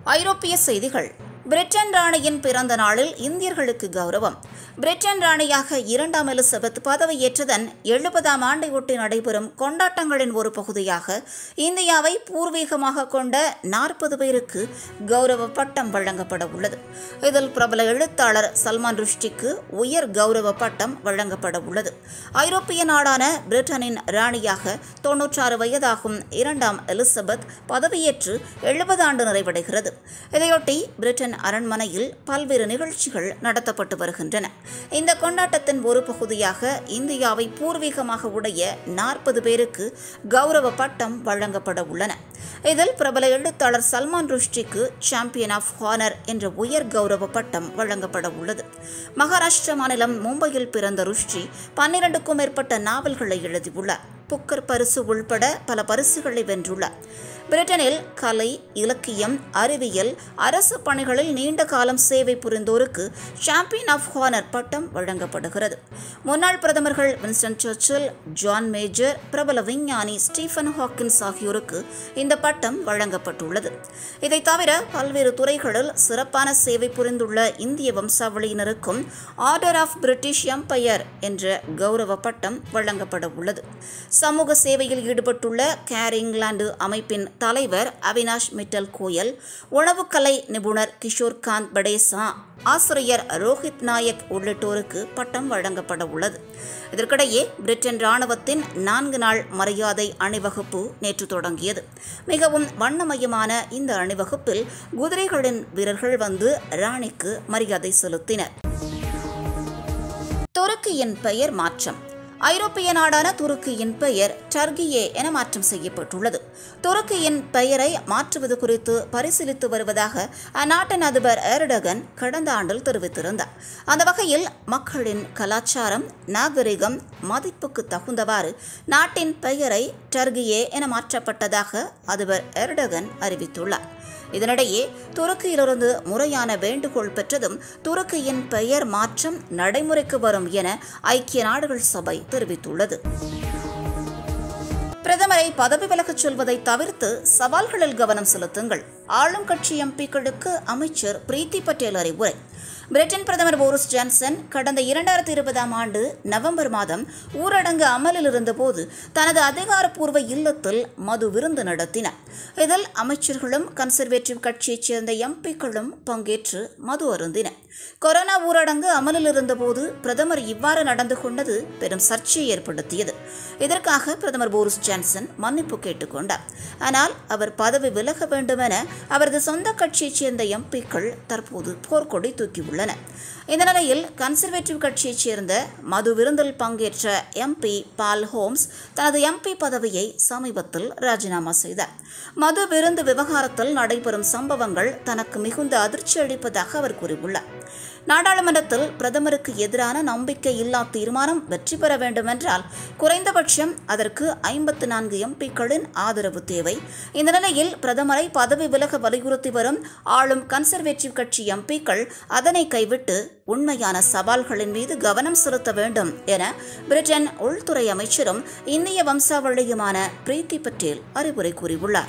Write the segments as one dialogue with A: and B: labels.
A: ஐரோப்பிய செய்திகள் பிரிட்டன் ராணியின் பிறந்த நாளில் இந்தியர்களுக்கு கௌரவம் பிரிட்டன் ராணியாக இரண்டாம் எலிசபெத் பதவியேற்றதன் எழுபதாம் ஆண்டையொட்டி நடைபெறும் கொண்டாட்டங்களின் ஒரு பகுதியாக இந்தியாவை பூர்வீகமாக கொண்ட நாற்பது பேருக்கு கௌரவ பட்டம் வழங்கப்பட உள்ளது இதில் பிரபல எழுத்தாளர் சல்மான் ருஷ்டிக்கு உயர் கௌரவ பட்டம் வழங்கப்பட உள்ளது ஐரோப்பிய நாடான பிரிட்டனின் ராணியாக தொன்னூற்றாறு வயதாகும் இரண்டாம் எலிசபெத் பதவியேற்று எழுபது ஆண்டு நிறைவடைகிறது இதையொட்டி பிரிட்டன் அரண்மனையில் பல்வேறு நிகழ்ச்சிகள் நடத்தப்பட்டு வருகின்றன இந்த கொண்டாட்டத்தின் ஒரு பகுதியாக இந்தியாவை பூர்வீகமாக உடைய நாற்பது பேருக்கு கௌரவ பட்டம் வழங்கப்பட உள்ளன இதில் பிரபல எழுத்தாளர் சல்மான் ருஷ்டிக்கு சாம்பியன் ஆஃப் ஹானர் என்ற உயர் கௌரவ பட்டம் வழங்கப்பட உள்ளது மகாராஷ்டிர மாநிலம் மும்பையில் பிறந்த ருஷ்டி பன்னிரண்டுக்கும் மேற்பட்ட நாவல்களை எழுதியுள்ளார் புக்கர் பரிசு உள்பட பல பரிசுகளை வென்றுள்ளார் பிரிட்டனில் கலை இலக்கியம் அறிவியல் அரசு பணிகளில் நீண்ட காலம் சேவை புரிந்தோருக்கு சாம்பியன் ஆஃப் ஹானர் பட்டம் வழங்கப்படுகிறது முன்னாள் பிரதமர்கள் வின்ஸ்டன் சர்ச்சில் ஜான் மேஜர் பிரபல விஞ்ஞானி ஸ்டீஃபன் ஹாக்கின்ஸ் ஆகியோருக்கு இந்த பட்டம் வழங்கப்பட்டுள்ளது இதை தவிர பல்வேறு துறைகளில் சிறப்பான சேவை புரிந்துள்ள இந்திய வம்சாவளியினருக்கும் ஆர்டர் ஆஃப் பிரிட்டிஷ் எம்பையர் என்ற கௌரவ பட்டம் வழங்கப்பட உள்ளது சமூக சேவையில் ஈடுபட்டுள்ள கேர் இங்கிலாந்து அமைப்பின் தலைவர் அவினாஷ் மிட்டல் கோயல் உணவுக்கலை நிபுணர் கிஷோர் காந்த் படேசா ஆசிரியர் ரோஹித் நாயக் உள்ளிட்டோருக்கு பட்டம் வழங்கப்பட உள்ளது இதற்கிடையே பிரிட்டன் ராணுவத்தின் நான்கு நாள் மரியாதை அணிவகுப்பு நேற்று தொடங்கியது மிகவும் வண்ணமயமான இந்த அணிவகுப்பில் குதிரைகளின் வீரர்கள் வந்து ராணிக்கு மரியாதை செலுத்தினர் துருக்கியின் பெயர் மாற்றம் ஐரோப்பிய நாடான துருக்கியின் பெயர் டர்கியே என மாற்றம் செய்யப்பட்டுள்ளது துருக்கியின் பெயரை மாற்றுவது குறித்து பரிசீலித்து வருவதாக அந்நாட்டின் அதிபர் எர்டகன் கடந்த ஆண்டில் தெரிவித்திருந்தார் அந்த வகையில் மக்களின் கலாச்சாரம் நாகரிகம் மதிப்புக்கு தகுந்தவாறு நாட்டின் பெயரை டர்கியே என மாற்றப்பட்டதாக அதிபர் எர்டகன் அறிவித்துள்ளார் இதனிடையே துருக்கியிலிருந்து முறையான வேண்டுகோள் பெற்றதும் துருக்கியின் பெயர் மாற்றம் நடைமுறைக்கு வரும் என ஐக்கிய நாடுகள் சபை தெரிவித்துள்ளது பிரதமரை பதவி விலகச் சொல்வதை தவிர்த்து சவால்களில் கவனம் செலுத்துங்கள் ஆளும் கட்சி எம்பிக்களுக்கு அமைச்சர் பிரீத்தி பட்டேல் அறிவுரை பிரிட்டன் பிரதமர் போரிஸ் ஜான்சன் கடந்த இரண்டாயிரத்தி இருபதாம் ஆண்டு நவம்பர் மாதம் ஊரடங்கு அமலில் இருந்தபோது தனது அதிகாரப்பூர்வ இல்லத்தில் மது விருந்து நடத்தினார் இதில் அமைச்சர்களும் கன்சர்வேட்டிவ் கட்சியைச் சேர்ந்த எம்பிக்களும் பங்கேற்று மது அருந்தினர் கொரோனா ஊரடங்கு அமலில் இருந்தபோது பிரதமர் இவ்வாறு நடந்து கொண்டது பெரும் சர்ச்சையை ஏற்படுத்தியது இதற்காக பிரதமர் போரிஸ் ஜான்சன் மன்னிப்பு கேட்டுக்கொண்டார் ஆனால் அவர் பதவி விலக வேண்டுமென அவரது சொந்த கட்சியைச் சேர்ந்த எம்பிக்கள் தற்போது போர்க்கொடி தூக்கியுள்ளனர் இந்த நிலையில் கன்சர்வேட்டிவ் கட்சியைச் சேர்ந்த மது விருந்தில் பங்கேற்ற எம்பி பால் ஹோம்ஸ் தனது எம்பி பதவியை சமீபத்தில் ராஜினாமா செய்தார் மது விருந்து விவகாரத்தில் நடைபெறும் சம்பவங்கள் தனக்கு மிகுந்த அதிர்ச்சி அளிப்பதாக அவர் கூறியுள்ளார் நாடாளுமன்றத்தில் பிரதமருக்கு எதிரான நம்பிக்கை இல்லா தீர்மானம் வெற்றி பெற வேண்டுமென்றால் குறைந்தபட்சம் அதற்கு ஐம்பத்து நான்கு எம்பிக்களின் ஆதரவு தேவை இந்த நிலையில் பிரதமரை பதவி விலக வலியுறுத்தி வரும் ஆளும் கன்சர்வேட்டிவ் கட்சி எம்பிக்கள் அதனை கைவிட்டு உண்மையான சவால்களின் மீது கவனம் செலுத்த வேண்டும் என பிரிட்டன் உள்துறை அமைச்சரும் இந்திய வம்சாவளியுமான பிரீத்தி பட்டேல் அறிவுரை கூறியுள்ளார்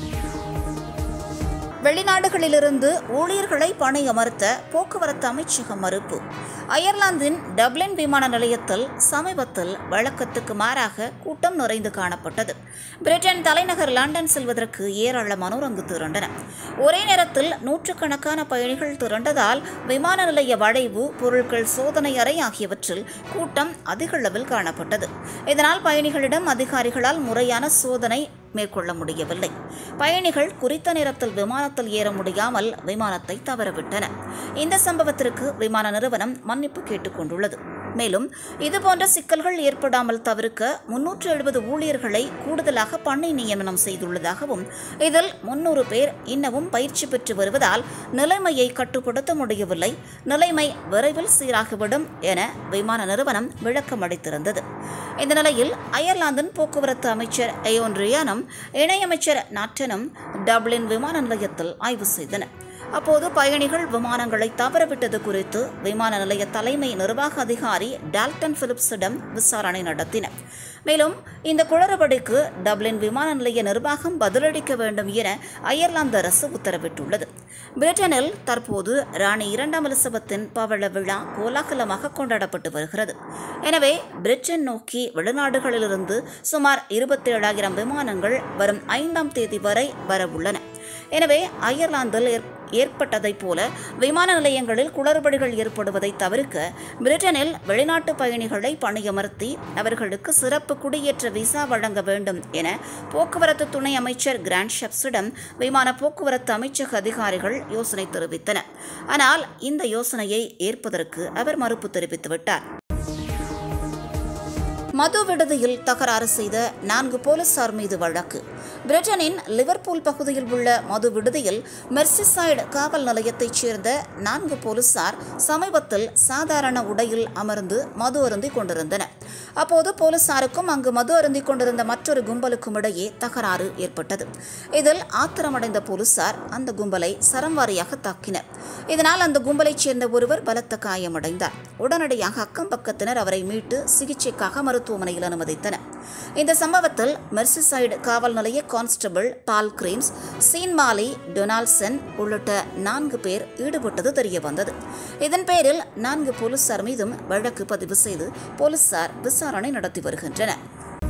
A: வெளிநாடுகளிலிருந்து ஊழியர்களை பணியமர்த்த போக்குவரத்து அமைச்சகம் மறுப்பு அயர்லாந்தின் டப்ளின் விமான நிலையத்தில் சமீபத்தில் வழக்கத்துக்கு மாறாக கூட்டம் நிறைந்து காணப்பட்டது பிரிட்டன் தலைநகர் லண்டன் செல்வதற்கு ஏராளமானோர் அங்கு திரண்டனர் ஒரே நேரத்தில் நூற்றுக்கணக்கான பயணிகள் திரண்டதால் விமான நிலைய வளைவு பொருட்கள் சோதனை அறை ஆகியவற்றில் கூட்டம் அதிக அளவில் காணப்பட்டது இதனால் பயணிகளிடம் அதிகாரிகளால் முறையான சோதனை மேற்கொள்ள முடியவில்லை பயணிகள் குறித்த நேரத்தில் விமானத்தில் ஏற முடியாமல் விமானத்தை தவறவிட்டனர் இந்த சம்பவத்திற்கு விமான நிறுவனம் மன்னிப்பு கேட்டுக்கொண்டுள்ளது மேலும் இதுபோன்ற சிக்கல்கள் ஏற்படாமல் தவிர்க்க முன்னூற்று எழுபது ஊழியர்களை கூடுதலாக பணி நியமனம் செய்துள்ளதாகவும் இதில் முன்னூறு பேர் இன்னமும் பயிற்சி பெற்று வருவதால் நிலைமையை கட்டுப்படுத்த முடியவில்லை நிலைமை விரைவில் சீராகிவிடும் என விமான நிறுவனம் விளக்கம் அளித்திருந்தது இந்த நிலையில் அயர்லாந்தின் போக்குவரத்து அமைச்சர் எயோன் ரியானும் இணையமைச்சர் நாட்டனும் டப்ளின் விமான நிலையத்தில் ஆய்வு செய்தனர் அப்போது பயணிகள் விமானங்களை தவறவிட்டது குறித்து விமான நிலைய தலைமை நிர்வாக அதிகாரி டால்டன் பிலிப்ஸிடம் விசாரணை நடத்தினர் மேலும் இந்த குளறுபடிக்கு டப்ளின் விமான நிலைய நிர்வாகம் பதிலளிக்க வேண்டும் என அயர்லாந்து அரசு உத்தரவிட்டுள்ளது பிரிட்டனில் தற்போது ராணி இரண்டாம் எலிசபெத்தின் பவள விழா கோலாகலமாக கொண்டாடப்பட்டு வருகிறது எனவே பிரிட்டன் நோக்கி வெளிநாடுகளிலிருந்து சுமார் இருபத்தேழாயிரம் விமானங்கள் வரும் ஐந்தாம் தேதி வரை வரவுள்ளன எனவே அயர்லாந்தில் ஏற்- ஏற்பட்டதைப் போல விமான நிலையங்களில் குளறுபடிகள் ஏற்படுவதை தவிர்க்க பிரிட்டனில் வெளிநாட்டு பயணிகளை பணியமர்த்தி அவர்களுக்கு சிறப்பு குடியேற்ற விசா வழங்க வேண்டும் என போக்குவரத்து துணை அமைச்சர் கிராண்ட் ஷெப்ஸிடம் விமான போக்குவரத்து அமைச்சக அதிகாரிகள் யோசனை தெரிவித்தனர் ஆனால் இந்த யோசனையை ஏற்பதற்கு அவர் மறுப்பு தெரிவித்துவிட்டார் மது விடுதியில் தகராறு செய்த நான்கு போலீசார் மீது வழக்கு பிரிட்டனின் லிவர்பூல் பகுதியில் உள்ள மது விடுதியில் மெர்சிசைடு காவல் நிலையத்தைச் சேர்ந்த நான்கு போலீசார் சமீபத்தில் சாதாரண உடையில் அமர்ந்து மது அருந்திக் கொண்டிருந்தனர் அப்போது போலீசாருக்கும் அங்கு மது அருந்திக் கொண்டிருந்த மற்றொரு கும்பலுக்கும் இடையே தகராறு ஏற்பட்டது இதில் ஆத்திரமடைந்த போலீசார் அந்த கும்பலை சரம்வாரியாக தாக்கினர் இதனால் அந்த கும்பலைச் சேர்ந்த ஒருவர் பலத்த காயமடைந்தார் உடனடியாக அக்கம் பக்கத்தினர் அவரை மீட்டு சிகிச்சைக்காக மருத்துவமனையில் அனுமதித்தனர் இந்த சம்பவத்தில் மெர்சிசைடு காவல் நிலைய கான்ஸ்டபிள் பால் கிரீம்ஸ் சீன்மாலி டொனால்சன் உள்ளிட்ட நான்கு பேர் ஈடுபட்டது தெரியவந்தது இதன் பேரில் நான்கு போலீசார் மீதும் வழக்கு பதிவு செய்து போலீசார் விசாரணை நடத்தி வருகின்றனர்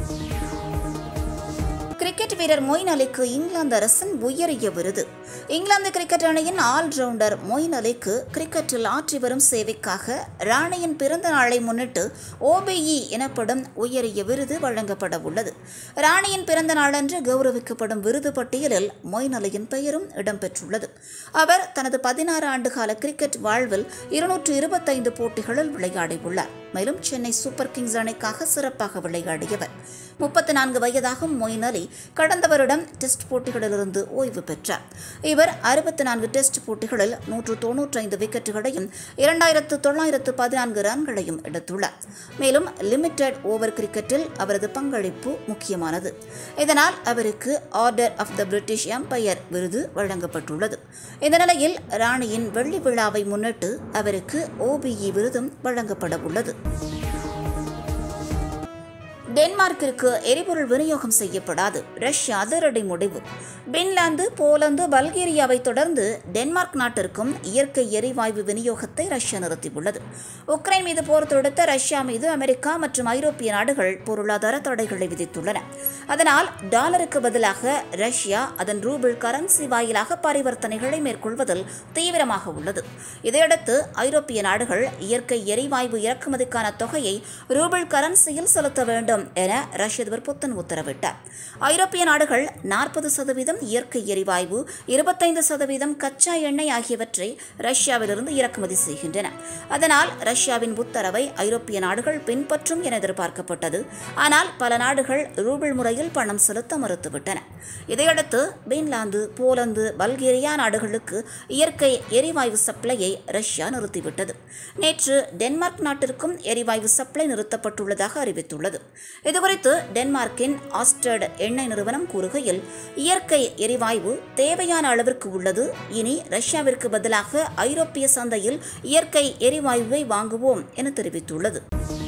A: கிரிக்கெட் வீரர் மொயின் அலிக்கு இங்கிலாந்து அரசின் உயரிய விருது இங்கிலாந்து கிரிக்கெட் அணியின் ஆல்ரவுண்டர் மொயின் அலிக்கு கிரிக்கெட்டில் ஆற்றி வரும் சேவைக்காக ராணியின் பிறந்த நாளை முன்னிட்டு ஓபிஇ எனப்படும் உயரிய விருது வழங்கப்பட உள்ளது ராணியின் பிறந்த நாளன்று கௌரவிக்கப்படும் விருது பட்டியலில் மொயின் அலியின் பெயரும் இடம்பெற்றுள்ளது அவர் தனது பதினாறு ஆண்டுகால கிரிக்கெட் வாழ்வில் இருநூற்று இருபத்தைந்து போட்டிகளில் விளையாடியுள்ளார் மேலும் சென்னை சூப்பர் கிங்ஸ் அணிக்காக சிறப்பாக விளையாடியவர் முப்பத்தி நான்கு வயதாகும் மொயின் அலி கடந்த வருடம் டெஸ்ட் போட்டிகளிலிருந்து ஓய்வு பெற்றார் இவர் அறுபத்தி நான்கு டெஸ்ட் போட்டிகளில் நூற்று தொன்னூற்றைந்து விக்கெட்டுகளையும் இரண்டாயிரத்து தொள்ளாயிரத்து பதினான்கு ரன்களையும் எடுத்துள்ளார் மேலும் லிமிடெட் ஓவர் கிரிக்கெட்டில் அவரது பங்களிப்பு முக்கியமானது இதனால் அவருக்கு order of the British Empire விருது வழங்கப்பட்டுள்ளது இந்த நிலையில் ராணியின் வெள்ளி விழாவை முன்னிட்டு அவருக்கு ஓபிஇ விருதும் வழங்கப்பட உள்ளது டென்மார்க்கிற்கு எரிபொருள் விநியோகம் செய்யப்படாது ரஷ்யா அதிரடி முடிவு பின்லாந்து போலந்து பல்கேரியாவை தொடர்ந்து டென்மார்க் நாட்டிற்கும் இயற்கை எரிவாயு விநியோகத்தை ரஷ்யா நிறுத்தியுள்ளது உக்ரைன் மீது போர் தொடுத்த ரஷ்யா மீது அமெரிக்கா மற்றும் ஐரோப்பிய நாடுகள் பொருளாதார தடைகளை விதித்துள்ளன அதனால் டாலருக்கு பதிலாக ரஷ்யா அதன் ரூபிள் கரன்சி வாயிலாக பரிவர்த்தனைகளை மேற்கொள்வதில் தீவிரமாக உள்ளது இதையடுத்து ஐரோப்பிய நாடுகள் இயற்கை எரிவாயு இறக்குமதிக்கான தொகையை ரூபிள் கரன்சியில் செலுத்த வேண்டும் என ரஷ்ய அதிபர் புத்தன் உத்தரவிட்டார் ஐரோப்பிய நாடுகள் நாற்பது சதவீதம் இயற்கை எரிவாயு இருபத்தைந்து சதவீதம் கச்சா எண்ணெய் ஆகியவற்றை ரஷ்யாவிலிருந்து இறக்குமதி செய்கின்றன அதனால் ரஷ்யாவின் உத்தரவை ஐரோப்பிய நாடுகள் பின்பற்றும் என எதிர்பார்க்கப்பட்டது ஆனால் பல நாடுகள் ரூபிள் முறையில் பணம் செலுத்த மறுத்துவிட்டன இதையடுத்து பின்லாந்து போலந்து பல்கேரியா நாடுகளுக்கு இயற்கை எரிவாயு சப்ளையை ரஷ்யா நிறுத்திவிட்டது நேற்று டென்மார்க் நாட்டிற்கும் எரிவாயு சப்ளை நிறுத்தப்பட்டுள்ளதாக அறிவித்துள்ளது இதுகுறித்து டென்மார்க்கின் ஆஸ்டர்ட் எண்ணெய் நிறுவனம் கூறுகையில் இயற்கை எரிவாயு தேவையான அளவிற்கு உள்ளது இனி ரஷ்யாவிற்கு பதிலாக ஐரோப்பிய சந்தையில் இயற்கை எரிவாயுவை வாங்குவோம் என தெரிவித்துள்ளது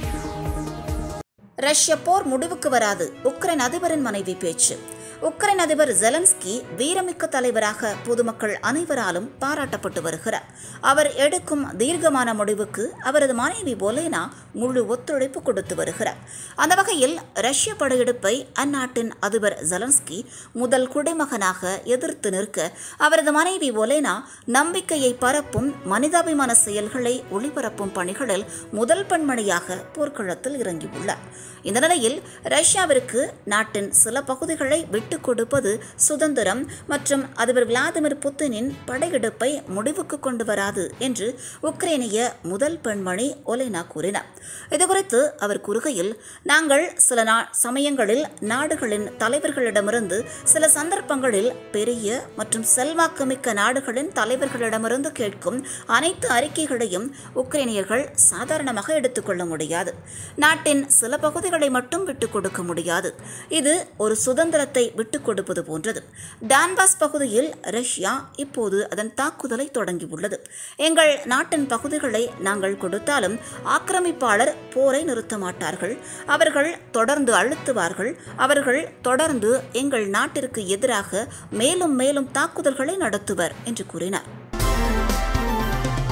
A: ரஷ்ய போர் முடிவுக்கு வராது உக்ரைன் அதிபரின் மனைவி பேச்சு உக்ரைன் அதிபர் ஜெலன்ஸ்கி வீரமிக்க தலைவராக பொதுமக்கள் அனைவராலும் பாராட்டப்பட்டு வருகிறார் அவர் எடுக்கும் தீர்க்கமான முடிவுக்கு அவரது மனைவி ஒலேனா முழு ஒத்துழைப்பு கொடுத்து வருகிறார் அந்த வகையில் ரஷ்ய படையெடுப்பை அந்நாட்டின் அதிபர் ஜெலன்ஸ்கி முதல் குடிமகனாக எதிர்த்து நிற்க அவரது மனைவி ஒலேனா நம்பிக்கையை பரப்பும் மனிதாபிமான செயல்களை ஒளிபரப்பும் பணிகளில் முதல் பெண்மணியாக போர்க்களத்தில் இறங்கியுள்ளார் இந்த நிலையில் ரஷ்யாவிற்கு நாட்டின் சில பகுதிகளை விட்டுக் கொடுப்பது சுதந்திரம் மற்றும் அதிபர் விளாடிமிர் புத்தினின் படையெடுப்பை முடிவுக்கு கொண்டு வராது என்று உக்ரைனிய முதல் பெண்மணி ஒலேனா கூறினார் இதுகுறித்து அவர் கூறுகையில் நாங்கள் சில நா சமயங்களில் நாடுகளின் தலைவர்களிடமிருந்து சில சந்தர்ப்பங்களில் பெரிய மற்றும் செல்வாக்குமிக்க நாடுகளின் தலைவர்களிடமிருந்து கேட்கும் அனைத்து அறிக்கைகளையும் உக்ரைனியர்கள் சாதாரணமாக எடுத்துக்கொள்ள முடியாது நாட்டின் சில பகுதிகளை மட்டும் விட்டுக் கொடுக்க முடியாது இது ஒரு சுதந்திரத்தை விட்டுக் கொடுப்பது போன்றது டான்பாஸ் பகுதியில் ரஷ்யா இப்போது அதன் தாக்குதலை தொடங்கியுள்ளது எங்கள் நாட்டின் பகுதிகளை நாங்கள் கொடுத்தாலும் ஆக்கிரமிப்பாளர் போரை நிறுத்த மாட்டார்கள் அவர்கள் தொடர்ந்து அழுத்துவார்கள் அவர்கள் தொடர்ந்து எங்கள் நாட்டிற்கு எதிராக மேலும் மேலும் தாக்குதல்களை நடத்துவர் என்று கூறினார்